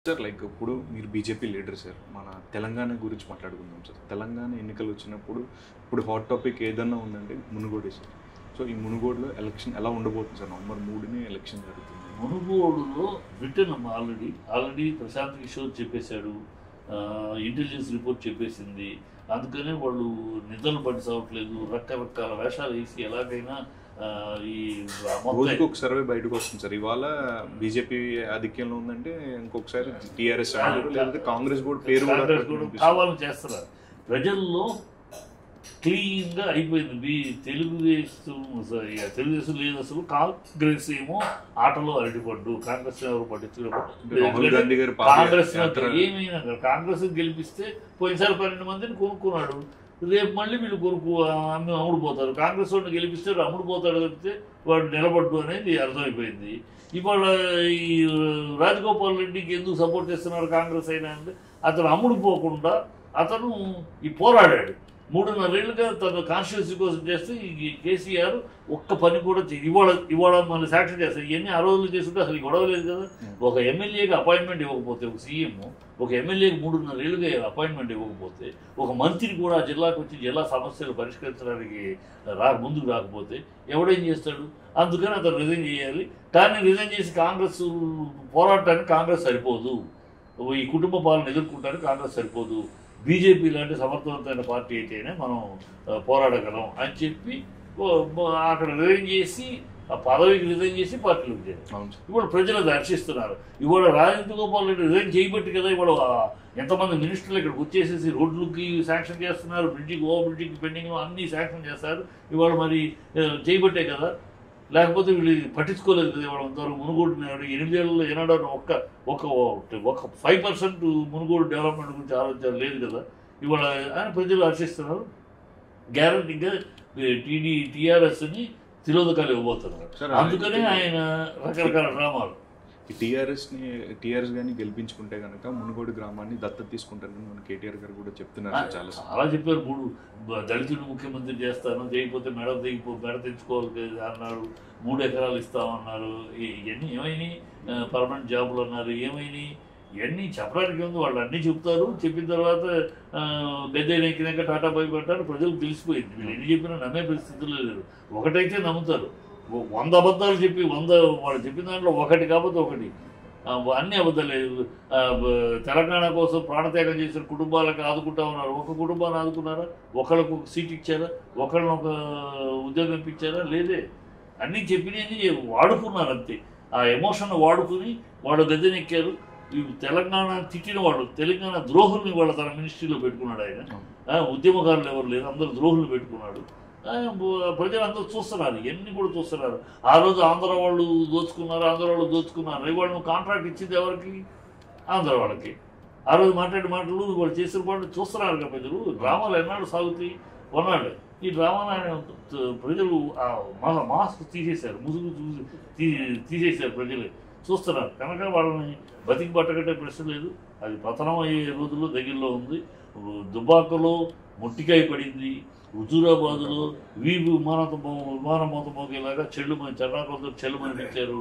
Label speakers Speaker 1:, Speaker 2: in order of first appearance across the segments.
Speaker 1: Sir like ఇప్పుడు మీరు BJP leader sir మన తెలంగాణ గురించి మాట్లాడుకుందాం సార్ తెలంగాణ ఎన్నికలు వచ్చినప్పుడు ఇప్పుడు హాట్ టాపిక్ ఏదన్నా ఉందంటే మునుగోడే సార్ సో ఈ మునుగోడులో ఎలక్షన్ ఎలా ఉండబోతుంది సార్ నవంబర్ మూడుని ఎలక్షన్ జరుగుతుంది
Speaker 2: మునుగోడులో రిటర్న్ అమ్మ ఆల్రెడీ ఆల్రెడీ ప్రశాంత్ కిషోర్ చెప్పేశాడు ఇంటెలిజెన్స్ రిపోర్ట్ చెప్పేసింది అందుకనే వాళ్ళు నిద్రలు పడి సావట్లేదు రకరకాల వేషాలు వేసి ఎలాగైనా ఆ, ఈ మొత్తం
Speaker 1: రోజుకి ఒక సర్వే బయటకు వస్తుంది సార్ ఇవాళ బీజేపీ ఆధిక్యంలో ఉందంటే ఇంకొకసారి టీఆర్ఎస్ అంటారు లేకపోతే కాంగ్రెస్ కూడా పేరు కూడా
Speaker 2: కాంగ్రెస్ కూడా
Speaker 1: వినిపిస్తుంది.
Speaker 2: కావాలని చేస్తున్నారు ప్రజల్లో క్లీన్గా అయిపోయింది బీ తెలుగుదేశం sorry, తెలుగుదేశం లేదు అసలు కాంగ్రెస్ ఏమో ఆటలో అరటిపడ్డు కాంగ్రెస్ ఎవరు
Speaker 1: అంటే రాహుల్ గాంధీ గారి
Speaker 2: పట్టించుకోవడం కాంగ్రెస్
Speaker 1: పాదయాత్ర
Speaker 2: ఏమైనా కాదు. కాంగ్రెస్ గెలిపిస్తే పోయినసారి పన్నెండు మందిని కొనుక్కున్నాడు రేపు మళ్ళీ వీళ్ళు కొనుక్కు అమ్మి అమ్ముడు పోతారు కాంగ్రెస్ వాడిని గెలిపిస్తే వాడు అమ్ముడు పోతాడు తప్పితే వాడు నిలబడ్డు అనేది అర్థమైపోయింది ఇవాళ ఈ రాజగోపాల్ రెడ్డికి ఎందుకు సపోర్ట్ చేస్తున్నారు కాంగ్రెస్ అయినా అంటే అతను అమ్ముడు పోకుండా అతను ఈ పోరాడాడు మూడున్నరేళ్లుగా తన కాన్స్టిట్యూన్సీ కోసం చేస్తే ఈ కేసీఆర్ ఒక్క పని కూడా చేయ ఇవాళ ఇవాళ మన సాక్షన్ చేస్తారు ఇవన్నీ ఆ రోజులు చేస్తుంటే అసలు ఈ గొడవ లేదు కదా ఒక ఎమ్మెల్యేకి అపాయింట్మెంట్ ఇవ్వకపోతే ఒక సీఎం ఒక ఎమ్మెల్యేకి మూడున్నరేళ్ళుగా అపాయింట్మెంట్ ఇవ్వకపోతే ఒక మంత్రి కూడా ఆ జిల్లాకు వచ్చి జిల్లా సమస్యలు పరిష్కరించడానికి రా ముందుకు రాకపోతే ఎవడేం చేస్తాడు అందుకని అతను రిజైన్ చేయాలి కానీ రిజైన్ చేసి కాంగ్రెస్ పోరాటానికి కాంగ్రెస్ సరిపోదు ఈ కుటుంబ పాలన ఎదుర్కొంటానికి కాంగ్రెస్ సరిపోదు బీజేపీ లాంటి సమర్థవంతమైన పార్టీ అయితేనే మనం ఆ, పోరాడగలం అని చెప్పి ఓ, బ- అక్కడ రిజైన్ చేసి ఆ పదవికి రిజైన్ చేసి పార్టీలోకి చేరారు
Speaker 1: అవును సార్
Speaker 2: ఇవాళ ప్రజలు దర్శిస్తున్నారు ఇవాళ రాజేంద్ర గోపాల్ రెడ్డి రిజైన్ చేయబట్టి కదా ఇవాళ ఆ ఎంతమంది మినిస్టర్లు ఇక్కడికి వచ్చేసేసి రోడ్లకి శాంక్షన్ చేస్తున్నారు బ్రిడ్జికి ఓ బ్రిడ్జికి పెండింగ్ అన్ని శాంక్షన్ చేస్తారు ఇవాళ మరి ఆ, చేయబట్టే కదా లేకపోతే వీళ్ళు పట్టించుకోలేదు కదా ఇవాళ అంతవరకు మునుగోడు నాడు ఎనిమిదేళ్ళలో ఏనాడో ఒక్క ఒక ఒక ఫైవ్ పర్సెంట్ మునుగోడు డెవలప్మెంట్ గురించి ఆలోచన లేదు కదా ఇవాళ ఆయన ప్రజలు హర్షిస్తున్నారు గ్యారంటీగా టీడీ టీఆర్ఎస్ని తిరోధకాలు ఇవ్వబోతున్నారు
Speaker 1: సార్
Speaker 2: అందుకనే ఆయన రకరకాల డ్రామాలు
Speaker 1: ఈ టీఆర్ఎస్ ని టీఆర్ఎస్ గాని గెలిపించుకుంటే కనుక మునుగోడు గ్రామాన్ని దత్తత తీసుకుంటారని మన కేటీఆర్ గారు కూడా చెప్తున్నారు సార్ చాలా సార్లు.
Speaker 2: చాలా చెప్పారు మూడు బ- దళితుడు ముఖ్యమంత్రి చేస్తాను చేయకపోతే మెడ దిగిపో మెడ తెచ్చుకోవాలి కదా అన్నారు మూడు ఎకరాలు ఇస్తామన్నారు ఈ- ఇవన్నీ ఏమైనాయి పర్మనెంట్ జాబులు అన్నారు ఏమైనాయి ఇవన్నీ చెప్పడానికి ఉంది వాళ్ళు అన్నీ చెప్తారు చెప్పిన తర్వాత ఆ, గద్దె ఎక్కినాక టాటా బై పెట్టారు ప్రజలకు తెలిసిపోయింది వీళ్ళు ఎన్ని చెప్పినా నమ్మే పరిస్థితుల్లో లేదు ఒకటైతే నమ్ముతారు వ- వంద అబద్ధాలు చెప్పి వంద వాళ్ళు చెప్పిన దాంట్లో ఒకటి కాకపోతే ఒకటి ఆ, అన్ని అబద్ధాలే ఆ, బ- తెలంగాణ కోసం ప్రాణత్యాగం చేసిన కుటుంబాలకు ఆదుకుంటా ఉన్నారు ఒక కుటుంబాన్ని ఆదుకున్నారా ఒకళ్ళకు ఒక సీట్ ఇచ్చారా ఒకళ్ళని ఒక ఉద్యోగం ఇప్పించారా లేదే అన్నీ చెప్పినవి వాడుకున్నారు అంతే ఆ ఎమోషన్ వాడుకుని వాళ్ళు గద్దెనెక్కారు ఈ తెలంగాణ తిట్టిన వాడు తెలంగాణ ద్రోహుల్ని వాళ్ళ తన మినిస్ట్రీలో పెట్టుకున్నాడు ఆయన ఆ, ఉద్యమకారులు ఎవరు లేరు అందరు ద్రోహులు పెట్టుకున్నాడు ఆ, బ- ప్రజలందరూ చూస్తున్నారు ఇవన్నీ కూడా చూస్తున్నారు ఆ రోజు ఆంధ్ర వాళ్ళు దోచుకున్నారు ఆంధ్ర వాళ్ళు దోచుకున్నారు ఇవాళ నువ్వు కాంట్రాక్ట్ ఇచ్చింది ఎవరికి ఆంధ్ర వాళ్ళకి ఆ రోజు మాట్లాడే మాటలు వాళ్ళు చేసిన పాటలు చూస్తున్నారు కదా ప్రజలు డ్రామాలు ఎన్నాడు సాగుతాయి కొన్నాడు ఈ డ్రామాలు ఆయన త- ప్రజలు ఆ మా మాస్క్ తీసేశారు ముసుగు చూసి తీ- తీసేశారు ప్రజలు చూస్తున్నారు కనుక వాళ్ళని బతికి పట్టగట్టే ప్రశ్న లేదు అది పతనం అయ్యే రోజుల్లో దగ్గరలో ఉంది దుబాకలో మొట్టికాయ పడింది హుజూరాబాద్లో వీపు విమానత విమానం మూత మోగేలాగా చెల్లు మన చర్నాకొందరు చెల్లు మనిపించారు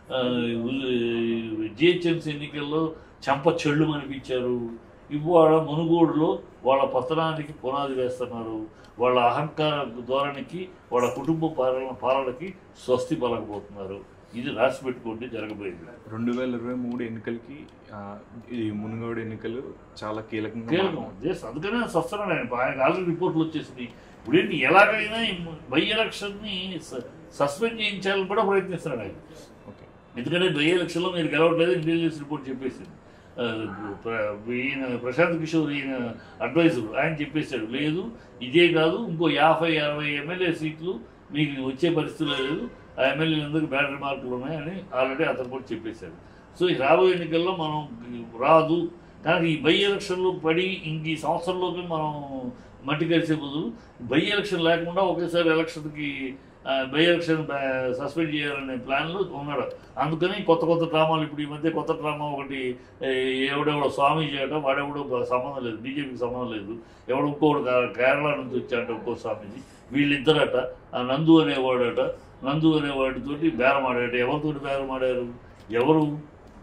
Speaker 2: జిహెచ్ఎంసీ ఎన్నికల్లో చెంప చెళ్ళు మనిపించారు ఇవాళ మునుగోడులో వాళ్ళ పతనానికి పునాది వేస్తున్నారు వాళ్ళ అహంకార ధోరణికి వాళ్ళ కుటుంబ పాలన పాలనకి స్వస్తి పలకబోతున్నారు ఇది రాసి పెట్టుకోండి జరగబోయేది
Speaker 1: రెండు వేల ఇరవై మూడు ఎన్నికలకి ఆ, ఈ మునుగోడు ఎన్నికలు చాలా కీలకంగా
Speaker 2: కీలకం
Speaker 1: మారాయి.
Speaker 2: దేశం అందుకనే వస్తున్నాడు ఆయన ఆయన ఆల్రెడీ రిపోర్ట్లు వచ్చేసినాయి ఇప్పుడు ఏంటి ఎలాగైనా ఈ బై ఎలక్షన్ని స- సస్పెండ్ చేయించాలని కూడా ప్రయత్నిస్తున్నాడు ఆయన
Speaker 1: ఓకే
Speaker 2: ఎందుకంటే బై ఎలక్షన్లో మీరు గెలవట్లేదు ఇంటెలిజెన్స్ రిపోర్ట్ చెప్పేసింది ఆ, ప్ర- ఈయన ప్రశాంత్ కిషోర్ ఈయన అడ్వైజర్ ఆయన చెప్పేశాడు లేదు ఇదే కాదు ఇంకో యాభై అరవై ఎమ్మెల్యే సీట్లు మీకు వచ్చే పరిస్థితి లేదు ఆ ఎమ్మెల్యేలందరికీ బ్యాటరీ మార్కులు ఉన్నాయని ఆల్రెడీ అతను కూడా చెప్పేశాడు సో ఈ రాబోయే ఎన్నికల్లో మనం రాదు కానీ ఈ బై ఎలక్షన్లో పడి ఇంక ఈ సంవత్సరంలోకి మనం మట్టి కలిసే బదులు బై ఎలక్షన్ లేకుండా ఒకేసారి ఎలక్షన్కి బై ఎలక్షన్ సస్పెండ్ చేయాలనే ప్లాన్లో ఉన్నాడు అందుకని కొత్త కొత్త డ్రామాలు ఇప్పుడు ఈ మధ్య కొత్త డ్రామా ఒకటి ఏ, ఎవడెవడో స్వామి చేయటం వాడెవడో సంబంధం లేదు బీజేపీకి సంబంధం లేదు ఎవడు ఇంకోడు కా- కేరళ నుంచి వచ్చాట ఇంకో స్వామీజీ వీళ్ళిద్దరట ఆ నందు అనేవాడట నందు అనేవాడితోటి బేరం ఆడాడు ఎవరితోటి బేరం ఆడారు ఎవరు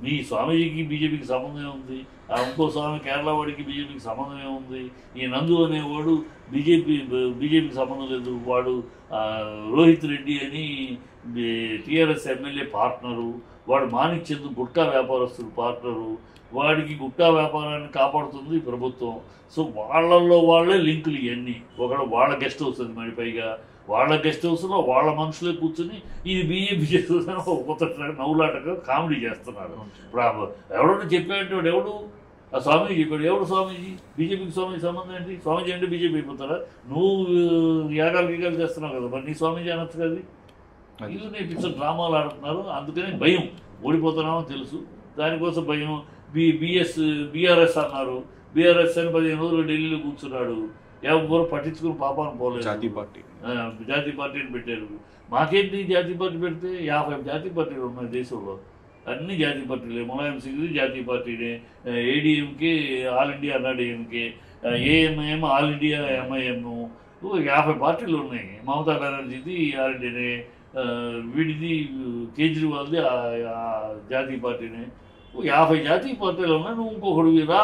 Speaker 2: మీ స్వామీజీకి బీజేపీకి సంబంధం ఏముంది ఆ ఇంకో స్వామి కేరళ వాడికి బీజేపీకి సంబంధం ఏముంది ఈ నందు అనేవాడు బీజేపీ బీజేపీకి సంబంధం లేదు వాడు ఆ, రోహిత్ రెడ్డి అని టీఆర్ఎస్ ఎమ్మెల్యే పార్ట్నరు వాడు మాణిక్ చంద్ గుట్కా వ్యాపారస్తుడు పార్ట్నరు వాడికి గుట్కా వ్యాపారాన్ని కాపాడుతుంది ఈ ప్రభుత్వం సో వాళ్ళల్లో వాళ్ళే లింకులు ఇవన్నీ ఒకడు వాళ్ళ గెస్ట్ హౌస్ అది మరి పైగా వాళ్ళ గెస్ట్ హౌస్లో వాళ్ళ మనుషులే కూర్చుని ఇది బీజేపీ చేస్తుందని ఒక కొత్త నవ్వులాటగా కామెడీ చేస్తున్నారు ఇప్పుడు ఆ ఎవడో చెప్పాడంటే వాడు ఎవడు ఆ స్వామీజీ చెప్పాడు ఎవడు స్వామీజీ బీజేపీకి స్వామీజీ సంబంధం ఏంటి స్వామీజీ అంటే బీజేపీ అయిపోతారా నువ్వు యాగాలు గీగాలు చేస్తున్నావు కదా మరి నీ స్వామీజీ అనొచ్చు కదా
Speaker 1: అది.
Speaker 2: వీళ్ళు నేర్పించిన డ్రామాలు ఆడుతున్నారు అందుకని భయం ఓడిపోతున్నామని తెలుసు దానికోసం భయం బి బిఎస్ బీఆర్ఎస్ అన్నారు బీఆర్ఎస్ అని పదిహేను రోజులు ఢిల్లీలో కూర్చున్నాడు ఎవరు పట్టించుకుని పాపాన్ని పోలేదు
Speaker 1: జాతీయ పార్టీ
Speaker 2: ఆ, జాతీయ పార్టీని పెట్టారు మాకేంటి జాతీయ పార్టీ పెడితే యాభై జాతీయ పార్టీలు ఉన్నాయి దేశంలో అన్ని జాతీయ పార్టీలే ములాయం సింగ్ జాతీయ పార్టీనే ADMK all India Anna DMK AIMIM all India MIM యాభై పార్టీలు ఉన్నాయి మమతా బెనర్జీది ఆల్ ఇండియానే ఆ, వీడిది కేజ్రీవాల్ది ఆ, ఆ జాతీయ పార్టీనే ఓ యాభై జాతీయ పార్టీలు ఉన్నాయి నువ్వు ఇంకొకడు రా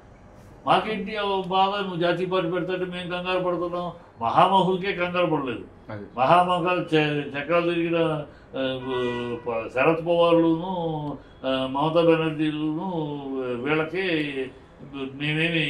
Speaker 2: మాకేంటి ఆ బాధ నువ్వు జాతీయ పార్టీ పెడతాంటే మేము కంగారు పడుతున్నాం మహామహులకే కంగారు పడలేదు
Speaker 1: అది
Speaker 2: మహామహాలు చ- చక్రాలు తిరిగిన ఆ, ప- శరత్ పవార్లును ఆ, మమతా బెనర్జీలును వీళ్ళకి మేమేమి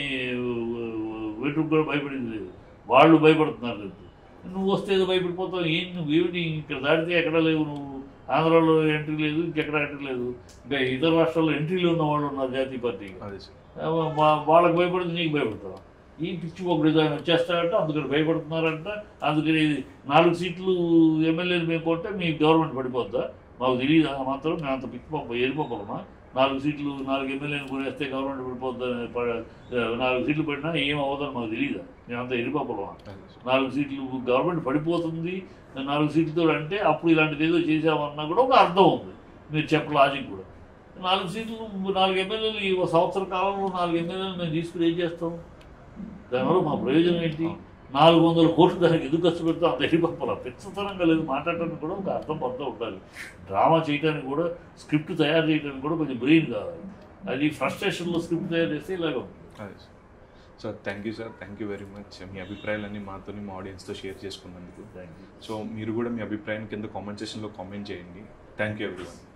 Speaker 2: వీటికి కూడా భయపడింది లేదు వాళ్ళు భయపడుతున్నారు లేదు నువ్వు వస్తే ఏదో భయపడిపోతావు ఏం నువ్వు ఏమిటి ఇక్కడ దాటితే ఎక్కడ లేవు నువ్వు ఆంధ్రాలో ఎంట్రీ లేదు ఇంకెక్కడ ఎంట్రీ లేదు ఇంకా ఇతర రాష్ట్రాల్లో ఎంట్రీలు ఉన్న వాళ్ళు ఉన్నారు జాతీయ పార్టీకి
Speaker 1: అదే సార్
Speaker 2: వా- వాళ్ళకి భయపడితే నీకు భయపడతావు ఈ పిచ్చి ఒక డిజైన్ వచ్చేస్తాడంట అందుకని భయపడుతున్నారంట అందుకని నాలుగు సీట్లు ఎమ్మెల్యేలు మేము కొంటే మీ గవర్నమెంట్ పడిపోద్దా మాకు తెలియదు ఆ మాత్రం మేము అంత పిచ్చి పంప ఎరిపోపలమా నాలుగు సీట్లు నాలుగు ఎమ్మెల్యేలు కొనేస్తే గవర్నమెంట్ పడిపోద్దా ప- నాలుగు సీట్లు పడినా ఏం అవ్వదని మాకు తెలియదా మేము అంత ఎరిపోపలమా
Speaker 1: అదే సార్
Speaker 2: నాలుగు సీట్లు గవర్నమెంట్ పడిపోతుంది నాలుగు సీట్లతో అంటే అప్పుడు ఇలాంటిది ఏదో చేసామన్నా కూడా ఒక అర్థం ఉంది మీరు చెప్ప లాజిక్ కూడా నాలుగు సీట్లు నాలుగు ఎమ్మెల్యేలు ఈ ఒక సంవత్సర కాలంలో నాలుగు ఎమ్మెల్యేలు మేము తీసుకుని ఏం చేస్తాం దానివల్ల మా ప్రయోజనం ఏంటి నాలుగు వందల కోట్లు దానికి ఎందుకు ఖర్చు పెడతాం అంత ఎడిపప్పల పెచ్చతనంగా లేదు మాట్లాడటానికి కూడా ఒక అర్థం పడుతూ ఉండాలి డ్రామా చేయడానికి కూడా స్క్రిప్ట్ తయారు చేయడానికి కూడా కొంచెం బ్రెయిన్ కావాలి అది ఫ్రస్ట్రేషన్లో స్క్రిప్ట్ తయారు చేస్తే ఇలాగ ఉంటుంది
Speaker 1: అదే sir sir thank you sir thank you very much మీ అభిప్రాయాలన్నీ మాతో మా ఆడియన్స్తో షేర్ చేసుకున్నందుకు
Speaker 2: థ్యాంక్ యూ
Speaker 1: సో మీరు కూడా మీ అభిప్రాయం కింద కామెంట్ సెషన్లో కామెంట్ చేయండి థ్యాంక్ యూ ఎవ్రీవన్